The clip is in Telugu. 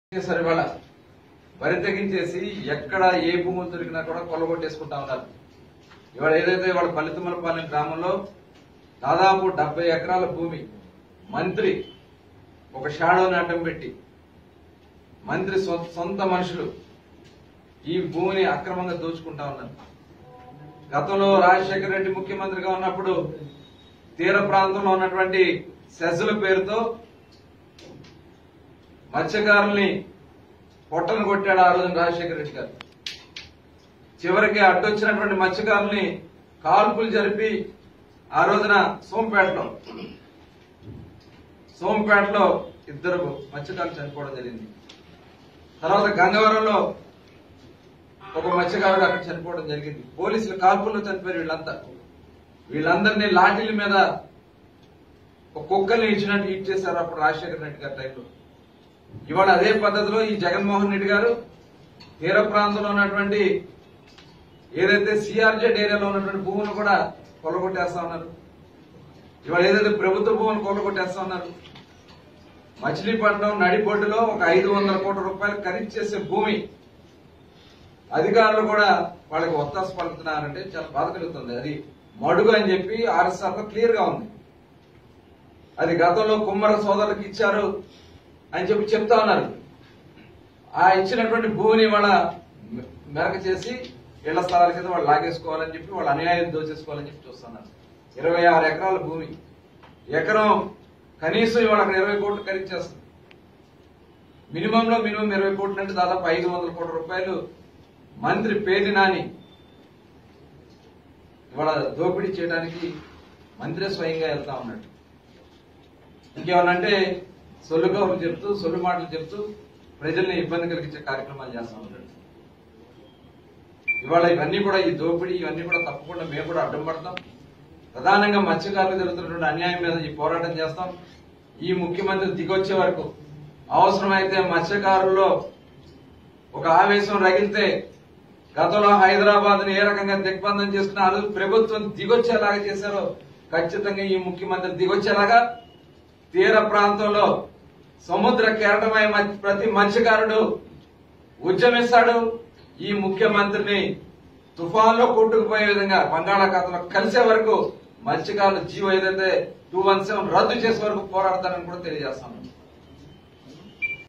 చేశారు ఇవాళ వరి తెగించేసి ఎక్కడ ఏ భూములు దొరికినా కూడా కొల్లగొట్టేసుకుంటా ఉన్నారు ఇవాళ ఏదైతే ఇవాళ పల్లితుమ్మలపాలెం గ్రామంలో దాదాపు డెబ్బై ఎకరాల భూమి మంత్రి ఒక షాడోని అడ్డం పెట్టి మంత్రి సొ- సొంత మనుషులు ఈ భూమిని అక్రమంగా దోచుకుంటా ఉన్నారు గతంలో రాజశేఖర రెడ్డి ముఖ్యమంత్రిగా ఉన్నప్పుడు తీర ప్రాంతంలో ఉన్నటువంటి సెజ్ల పేరుతో మత్స్యకారుల్ని పొట్టను కొట్టాడు ఆ రోజున రాజశేఖర రెడ్డి గారు చివరికి అడ్డొచ్చినటువంటి మత్స్యకారుల్ని కాల్పులు జరిపి ఆ రోజున సోంపేటలో సోంపేటలో ఇద్దరు మత్స్యకారులు చనిపోవడం జరిగింది తర్వాత గంగవరంలో ఒక మత్స్యకారుడు అక్కడ చనిపోవడం జరిగింది పోలీసులు కాల్పుల్లో చనిపోయారు వీళ్ళంతా వీళ్ళందరినీ లాఠీల మీద ఒక కుక్కల్ని ఇచ్చినట్టు ఈట్ చేశారు అప్పుడు రాజశేఖర రెడ్డి గారి టైంలో ఇవాళ అదే పద్ధతిలో ఈ జగన్మోహన్ రెడ్డి గారు తీర ప్రాంతంలో ఉన్నటువంటి ఏదైతే సిఆర్జెడ్ ఏరియాలో ఉన్నటువంటి భూములు కూడా కొల్లగొట్టేస్తా ఉన్నారు ఇవాళ ఏదైతే ప్రభుత్వ భూములు కొల్లగొట్టేస్తా ఉన్నారు మచిలీపట్నం నడిబొడ్డులో ఒక ఐదు వందల కోట్ల రూపాయలు ఖరీదు చేసే భూమి అధికారులు కూడా వాళ్ళకి ఒత్తాసు పలుకుతున్నారంటే చాలా బాధ కలుగుతుంది అది మడుగు అని చెప్పి ఆర్ఎస్ఆర్ లో క్లియర్ గా ఉంది అది గతంలో కుమ్మర సోదరులకు ఇచ్చారు అని చెప్పి చెప్తా ఉన్నారు ఆ ఇచ్చినటువంటి భూమిని వాళ్ళ మెరక చేసి ఇళ్ల స్థలాల కింద వాళ్ళు లాగేసుకోవాలని చెప్పి వాళ్ళు అన్యాయం దోచేసుకోవాలని చెప్పి చూస్తున్నారు ఇరవై ఆరు ఎకరాల భూమి ఎకరం కనీసం ఇవాళ అక్కడ ఇరవై కోట్లు ఖరీదు చేస్తుంది మినిమం లో మినిమం ఇరవై కోట్లు అంటే దాదాపు ఐదు వందల కోట్ల రూపాయలు మంత్రి పేది నాని ఇవాళ దోపిడీ చేయడానికి మంత్రి స్వయంగా వెళ్తా ఉన్నాడు ఇంకేమన్నంటే సొల్లు కబుర్లు చెప్తూ సొల్లు మాటలు చెప్తూ ప్రజల్ని ఇబ్బంది కలిగించే కార్యక్రమాలు చేస్తా ఉన్నాడు ఇవాళ ఇవన్నీ కూడా ఈ దోపిడీ ఇవన్నీ కూడా తప్పకుండా మేము కూడా అడ్డం పడతాం ప్రధానంగా మత్స్యకారులు జరుగుతున్నటువంటి అన్యాయం మీద ఈ పోరాటం చేస్తాం ఈ ముఖ్యమంత్రి దిగొచ్చే వరకు అవసరమైతే మత్స్యకారుల్లో ఒక ఆవేశం రగిలితే గతంలో హైదరాబాద్ ని ఏ రకంగా దిగ్బంధం చేసుకున్న ఆ రోజు ప్రభుత్వం దిగొచ్చేలాగా చేశారో ఖచ్చితంగా ఈ ముఖ్యమంత్రి దిగొచ్చేలాగా తీర ప్రాంతంలో సముద్ర కెరటమై మ- ప్రతి మత్స్యకారుడు ఉద్యమిస్తాడు ఈ ముఖ్యమంత్రిని తుఫాన్లో కొట్టుకుపోయే విధంగా బంగాళాఖాతంలో కలిసే వరకు మత్స్యకారుల జీవో ఏదైతే టూ వన్ సెవెన్ రద్దు చేసే వరకు పోరాడతానని కూడా తెలియజేస్తాను